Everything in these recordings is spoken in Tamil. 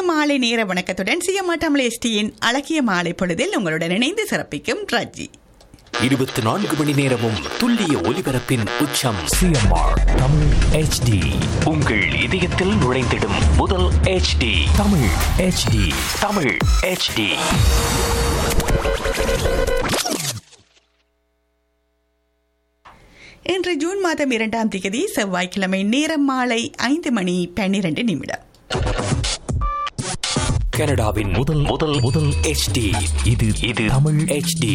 மாலை நேர வணக்கத்துடன் சிஎம்ஆ தமிழ் எஸ்டியின் அழகிய மாலை பொழுதில் உங்களுடன் இணைந்து சிறப்பிக்கும் ரஜி இருபத்தி நான்கு மணி நேரமும் துல்லிய ஒலிபரப்பின் உச்சம் சிஎம்ஆர் தமிழ் ஹெச்டி உங்கள் இதயத்தில் நுழைந்திடும் முதல் HD Tamil HD Tamil HD இன்று ஜூன் மாதம் இரண்டாம் தேதி செவ்வாய்க்கிழமை நேரம் மாலை ஐந்து மணி பன்னிரண்டு நிமிடம் கனடாவின் முதல் முதல் முதல் HD இது இது தமிழ் HD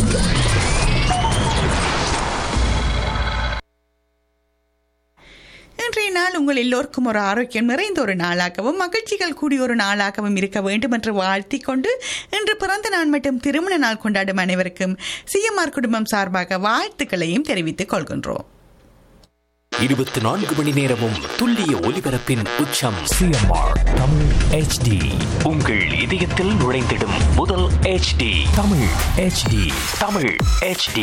இன்றைய நாள் உங்கள் எல்லோருக்கும் ஒரு ஆரோக்கியம் நிறைந்த ஒரு நாளாகவும் மகிழ்ச்சிகள் கூடிய ஒரு நாளாகவும் இருக்க வேண்டும் என்று வாழ்த்திக் கொண்டு இன்று பிறந்த நாள் மற்றும் திருமண நாள் கொண்டாடும் அனைவருக்கும் சிஎம்ஆர் குடும்பம் சார்பாக வாழ்த்துக்களையும் தெரிவித்துக் கொள்கின்றோம் இருபத்தி நான்கு மணி நேரமும் துல்லிய ஒலிபரப்பின் உச்சம் சிஎம்ஆர் தமிழ் ஹெச்டி உங்கள் இதயத்தில் நுழைந்திடும் முதல் HD Tamil HD Tamil HD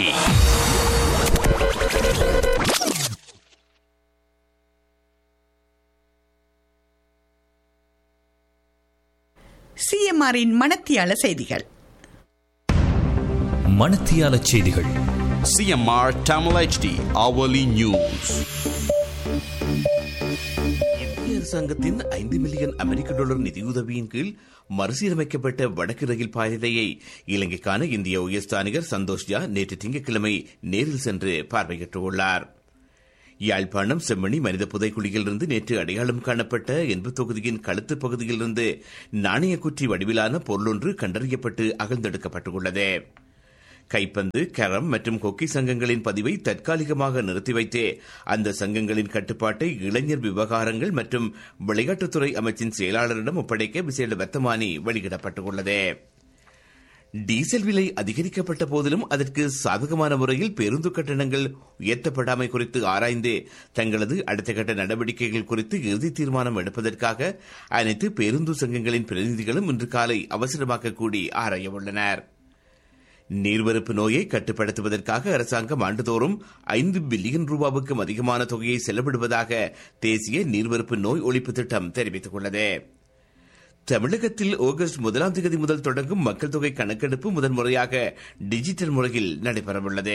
சிஎம்ஆரின் மனத்தியால செய்திகள் மணத்தியால செய்திகள் CMR Tamil HD hourly news. இந்திய அரசாங்கத்தின் ஐந்து மில்லியன் அமெரிக்க டாலர் நிதியுதவியின் கீழ் மறுசீரமைக்கப்பட்ட வடக்கு ரயில் பாதையை இலங்கைக்கான இந்திய உயர்ஸ்தானிகர் சந்தோஷ் ஜா நேற்று திங்கட்கிழமை நேரில் சென்று பார்வையிட்டுள்ளார் யாழ்ப்பாணம் செம்மணி மனித புதைக்குழியிலிருந்து நேற்று அடையாளம் காணப்பட்ட என்பு தொகுதியின் கழுத்து பகுதியிலிருந்து நாணயக்குற்றி வடிவிலான பொருளொன்று கண்டறியப்பட்டு அகழ்ந்தெடுக்கப்பட்டுள்ளது கைப்பந்து கரம் மற்றும் கொக்கி சங்கங்களின் பதிவை தற்காலிகமாக நிறுத்தி வைத்தே அந்த சங்கங்களின் கட்டுப்பாட்டை இளைஞர் விவகாரங்கள் மற்றும் விளையாட்டுத்துறை அமைச்சின் செயலாளரிடம் ஒப்படைக்க விசேட வர்த்தமானி வெளியிடப்பட்டுள்ளது டீசல் விலை அதிகரிக்கப்பட்ட போதிலும் அதற்கு சாதகமான முறையில் பேருந்து கட்டணங்கள் உயர்த்தப்படாமை குறித்து ஆராய்ந்து தங்களது அடுத்த கட்ட நடவடிக்கைகள் குறித்து இறுதி தீர்மானம் எடுப்பதற்காக அனைத்து பேருந்து சங்கங்களின் பிரதிநிதிகளும் இன்று காலை அவசரமாக கூடி ஆராய உள்ளனர் நீர்வரப்பு நோயை கட்டுப்படுத்துவதற்காக அரசாங்கம் ஆண்டுதோறும் ஐந்து பில்லியன் ரூபாவுக்கும் அதிகமான தொகையை செலவிடுவதாக தேசிய நீர்வரப்பு நோய் ஒழிப்பு திட்டம் தெரிவித்துள்ளது தமிழகத்தில் ஆகஸ்ட் முதலாம் தேதி முதல் தொடங்கும் மக்கள் தொகை கணக்கெடுப்பு முதன் முறையாக டிஜிட்டல் முறையில் நடைபெறவுள்ளது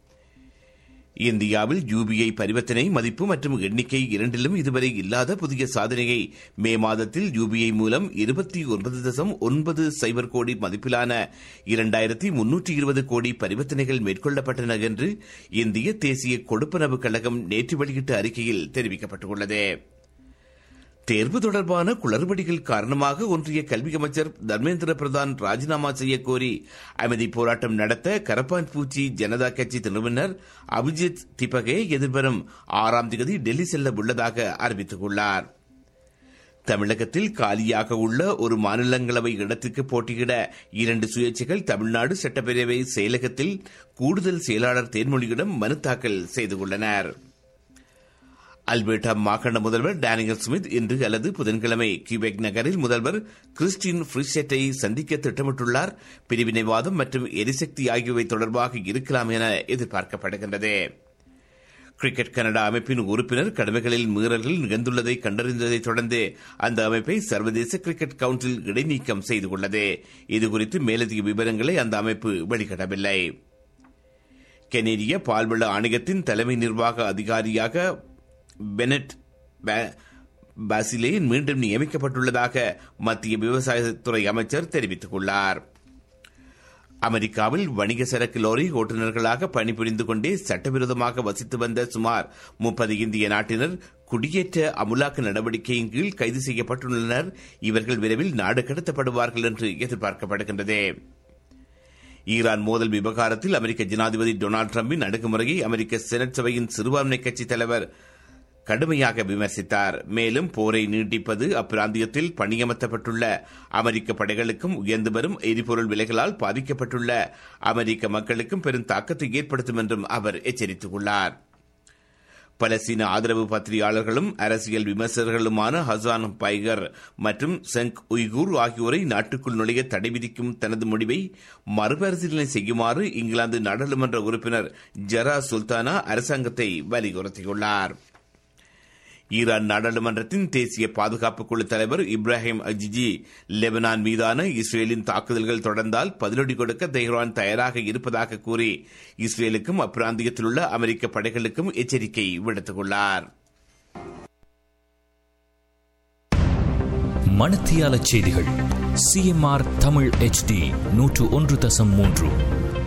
இந்தியாவில் யூபிஐ பரிவர்த்தனை மதிப்பு மற்றும் எண்ணிக்கை இரண்டிலும் இதுவரை இல்லாத புதிய சாதனையை மே மாதத்தில் யூபிஐ மூலம் இருபத்தி ஒன்பது தசம் ஒன்பது சைபர் கோடி மதிப்பிலான இரண்டாயிரத்தி முன்னூற்றி இருபது கோடி பரிவர்த்தனைகள் மேற்கொள்ளப்பட்டன என்று இந்திய தேசிய கொடுப்பனவு கழகம் நேற்று வெளியிட்ட அறிக்கையில் தெரிவிக்கப்பட்டுள்ளது தேர்வு தொடர்பான குளறுபடிகள் காரணமாக ஒன்றிய கல்வி அமைச்சர் தர்மேந்திர பிரதான் ராஜினாமா செய்ய கோரி அமைதி போராட்டம் நடத்த கரப்பான் பூச்சி ஜனதா கட்சி நிறுவனர் அபிஜித் திபகே எதிர்வரும் ஆறாம் தேதி டெல்லி செல்ல உள்ளதாக அறிவித்துள்ளார் தமிழகத்தில் காலியாக உள்ள ஒரு மாநிலங்களவை இடத்திற்கு போட்டியிட இரண்டு சுயேட்சைகள் தமிழ்நாடு சட்டப்பேரவை செயலகத்தில் கூடுதல் செயலாளர் தேன்மொழியிடம் மனு தாக்கல் செய்துள்ளனர் அல்பர்டா மாகாண முதல்வர் டேனியல் ஸ்மித் இன்று அல்லது புதன்கிழமை கியூபெக் நகரில் முதல்வர் கிறிஸ்டின் ஃப்ரிஷெட்டை சந்திக்க திட்டமிட்டுள்ளார் பிரிவினைவாதம் மற்றும் எரிசக்தி ஆகியவை தொடர்பாக இருக்கலாம் என எதிர்பார்க்கப்படுகின்றது கிரிக்கெட் கனடா அமைப்பின் உறுப்பினர் கடமைகளில் மீறல்கள் நிகழ்ந்துள்ளதை கண்டறிந்ததைத் தொடர்ந்து அந்த அமைப்பை சர்வதேச கிரிக்கெட் கவுன்சில் இடைநீக்கம் செய்துள்ளது இதுகுறித்து மேலதிக விவரங்களை அந்த அமைப்பு வெளியிடவில்லை கெனேடிய பால்வள ஆணையத்தின் தலைமை நிர்வாக அதிகாரியாக பெனட் பாசிலே மீண்டும் நியமிக்கப்பட்டுள்ளதாக மத்திய விவசாயத்துறை அமைச்சர் தெரிவித்துள்ளார் அமெரிக்காவில் வணிக சரக்கு லோரி ஓட்டுநர்களாக பணிபுரிந்து கொண்டே சட்டவிரோதமாக வசித்து வந்த சுமார் முப்பது இந்திய நாட்டினர் குடியேற்ற அமுலாக்க நடவடிக்கையின் கீழ் கைது செய்யப்பட்டுள்ளனர் இவர்கள் விரைவில் நாடு கடத்தப்படுவார்கள் என்று எதிர்பார்க்கப்படுகின்றது ஈரான் மோதல் விவகாரத்தில் அமெரிக்க ஜனாதிபதி டொனால்டு டிரம்பின் அணுகுமுறையை அமெரிக்க செனட் சபையின் சிறுபான்மை கட்சித் தலைவர் கடுமையாக விமர்சித்தார் மேலும் போரை நீட்டிப்பது அப்பிராந்தியத்தில் பணியமர்த்தப்பட்டுள்ள அமெரிக்க படைகளுக்கும் உயர்ந்து வரும் எரிபொருள் விலைகளால் பாதிக்கப்பட்டுள்ள அமெரிக்க மக்களுக்கும் பெரும் தாக்கத்தை ஏற்படுத்தும் என்றும் அவர் எச்சரித்துள்ளார் பலஸ்தீன ஆதரவு பத்திரிகையாளர்களும் அரசியல் விமர்சகர்களுமான ஹசான் பைகர் மற்றும் செங் உய்கூர் ஆகியோரை நாட்டுக்குள் நுழைய தடை விதிக்கும் தனது முடிவை மறுபரிசீலனை செய்யுமாறு இங்கிலாந்து நாடாளுமன்ற உறுப்பினர் ஜரா சுல்தானா அரசாங்கத்தை வலியுறுத்தியுள்ளார் ஈரான் நாடாளுமன்றத்தின் தேசிய பாதுகாப்பு குழு தலைவர் இப்ராஹிம் அஜிஜி லெபனான் மீதான இஸ்ரேலின் தாக்குதல்கள் தொடர்ந்தால் பதிலடி கொடுக்க தெஹ்ரான் தயாராக இருப்பதாக கூறி இஸ்ரேலுக்கும் அப்பிராந்தியத்தில் உள்ள அமெரிக்க படைகளுக்கும் எச்சரிக்கை விடுத்துள்ளார் மணத்தியால செய்திகள் சிஎம்ஆர் தமிழ் HD நூற்று ஒன்று தசம் மூன்று